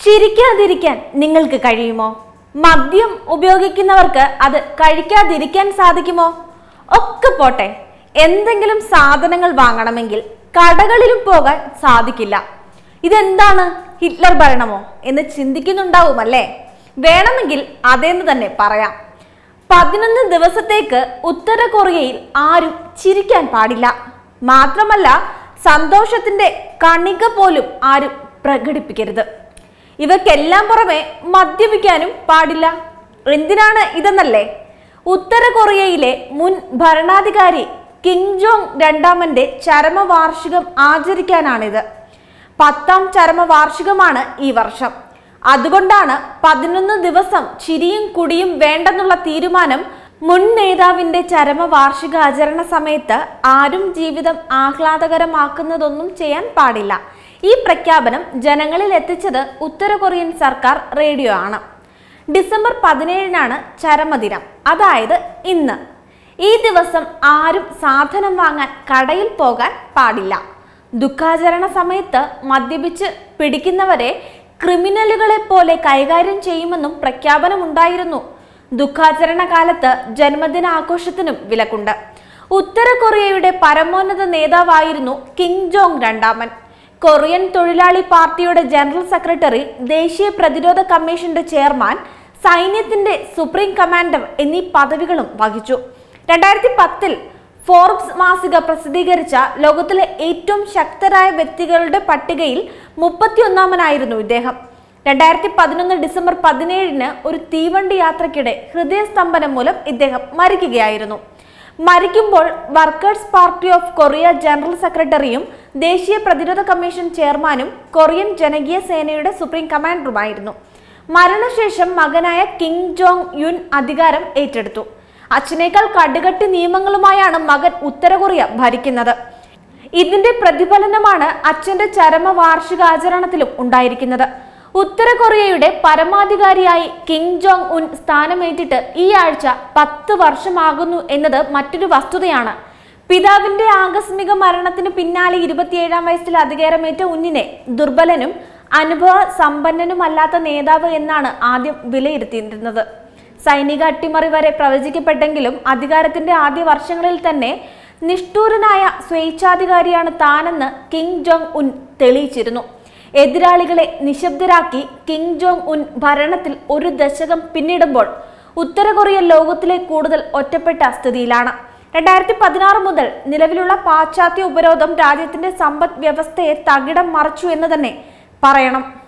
ചിരിക്കാതിരിക്കാൻ നിങ്ങൾക്ക് കഴിയുമോ മദ്യം ഉപയോഗിക്കുന്നവർക്ക് അത് കഴിക്കാതിരിക്കാൻ സാധിക്കുമോ ഒക്കെ പോട്ടെ എന്തെങ്കിലും സാധനങ്ങൾ വാങ്ങണമെങ്കിൽ കടകളിലും പോകാൻ സാധിക്കില്ല ഇതെന്താണ് ഹിറ്റ്ലർ ഭരണമോ എന്ന് ചിന്തിക്കുന്നുണ്ടാവുമല്ലേ വേണമെങ്കിൽ അതേന്ന് തന്നെ പറയാം പതിനൊന്ന് ദിവസത്തേക്ക് ഉത്തര കൊറിയയിൽ ആരും ചിരിക്കാൻ പാടില്ല മാത്രമല്ല സന്തോഷത്തിന്റെ കണിക പോലും ആരും പ്രകടിപ്പിക്കരുത് ഇവയ്ക്കെല്ലാം പുറമെ മദ്യപിക്കാനും പാടില്ല എന്തിനാണ് ഇതെന്നല്ലേ ഉത്തര കൊറിയയിലെ മുൻ ഭരണാധികാരി കിം ജോങ് രണ്ടാമന്റെ ചരമവാർഷികം ആചരിക്കാനാണിത് പത്താം ചരമവാർഷികമാണ് ഈ വർഷം അതുകൊണ്ടാണ് പതിനൊന്ന് ദിവസം ചിരിയും കുടിയും വേണ്ടെന്നുള്ള തീരുമാനം മുൻ നേതാവിന്റെ ചരമവാർഷിക ആചരണ സമയത്ത് ആരും ജീവിതം ആഹ്ലാദകരമാക്കുന്നതൊന്നും ചെയ്യാൻ പാടില്ല ഈ പ്രഖ്യാപനം ജനങ്ങളിൽ എത്തിച്ചത് ഉത്തര കൊറിയൻ സർക്കാർ റേഡിയോ ആണ് ഡിസംബർ പതിനേഴിനാണ് ചരമദിനം അതായത് ഇന്ന് ഈ ദിവസം ആരും സാധനം വാങ്ങാൻ കടയിൽ പോകാൻ പാടില്ല ദുഃഖാചരണ സമയത്ത് മദ്യപിച്ച് പിടിക്കുന്നവരെ ക്രിമിനലുകളെ പോലെ കൈകാര്യം ചെയ്യുമെന്നും പ്രഖ്യാപനമുണ്ടായിരുന്നു ദുഃഖാചരണ കാലത്ത് ജന്മദിന ആഘോഷത്തിനും വിലക്കുണ്ട് ഉത്തര കൊറിയയുടെ പരമോന്നത നേതാവായിരുന്നു കിം ജോങ് രണ്ടാമൻ കൊറിയൻ തൊഴിലാളി പാർട്ടിയുടെ ജനറൽ സെക്രട്ടറി ദേശീയ പ്രതിരോധ കമ്മീഷന്റെ ചെയർമാൻ സൈന്യത്തിന്റെ സുപ്രീം കമാൻഡർ എന്നീ പദവികളും വഹിച്ചു രണ്ടായിരത്തി പത്തിൽ ഫോർബ്സ് മാസിക പ്രസിദ്ധീകരിച്ച ലോകത്തിലെ ഏറ്റവും ശക്തരായ വ്യക്തികളുടെ പട്ടികയിൽ മുപ്പത്തിയൊന്നാമനായിരുന്നു ഇദ്ദേഹം രണ്ടായിരത്തി പതിനൊന്ന് ഡിസംബർ പതിനേഴിന് ഒരു തീവണ്ടി യാത്രയ്ക്കിടെ ഹൃദയസ്തംഭനം മൂലം ഇദ്ദേഹം മരിക്കുകയായിരുന്നു മരിക്കുമ്പോൾ workers party of Korea general സെക്രട്ടറിയും ദേശീയ പ്രതിരോധ കമ്മീഷൻ ചെയർമാനും കൊറിയൻ ജനകീയ സേനയുടെ സുപ്രീം കമാൻഡറുമായിരുന്നു മരണശേഷം മകനായ കിം ജോങ് യുൻ അധികാരം ഏറ്റെടുത്തു അച്ഛനേക്കാൾ കടുകട്ടി നിയമങ്ങളുമായാണ് മകൻ ഉത്തര കൊറിയ ഭരിക്കുന്നത് ഇതിന്റെ പ്രതിഫലനമാണ് അച്ഛന്റെ ചരമ വാർഷികാചരണത്തിലും ഉണ്ടായിരിക്കുന്നത് ഉത്തര കൊറിയയുടെ പരമാധികാരിയായി കിം ജോങ് ഉൻ സ്ഥാനമേറ്റിട്ട് ഈ ആഴ്ച പത്ത് വർഷമാകുന്നു എന്നത് മറ്റൊരു വസ്തുതയാണ് പിതാവിന്റെ ആകസ്മിക മരണത്തിന് പിന്നാലെ ഇരുപത്തിയേഴാം വയസ്സിൽ അധികാരമേറ്റ ഉന്നിനെ ദുർബലനും അനുഭവ സമ്പന്നനുമല്ലാത്ത നേതാവ് എന്നാണ് ആദ്യം വിലയിരുത്തിയിരുന്നത് സൈനിക അട്ടിമറി വരെ പ്രവചിക്കപ്പെട്ടെങ്കിലും അധികാരത്തിന്റെ ആദ്യ വർഷങ്ങളിൽ തന്നെ നിഷ്ഠൂരനായ സ്വേച്ഛാധികാരിയാണ് താനെന്ന് കിം ജോങ് ഉൻ തെളിയിച്ചിരുന്നു എതിരാളികളെ നിശബ്ദരാക്കി കിം ജോങ് ഉൻ ഭരണത്തിൽ ഒരു ദശകം പിന്നിടുമ്പോൾ ഉത്തര കൊറിയ ലോകത്തിലെ കൂടുതൽ ഒറ്റപ്പെട്ട സ്ഥിതിയിലാണ് രണ്ടായിരത്തി പതിനാറ് മുതൽ നിലവിലുള്ള പാശ്ചാത്യ ഉപരോധം രാജ്യത്തിന്റെ സമ്പദ് വ്യവസ്ഥയെ തകിടം മറിച്ചു എന്ന് തന്നെ പറയണം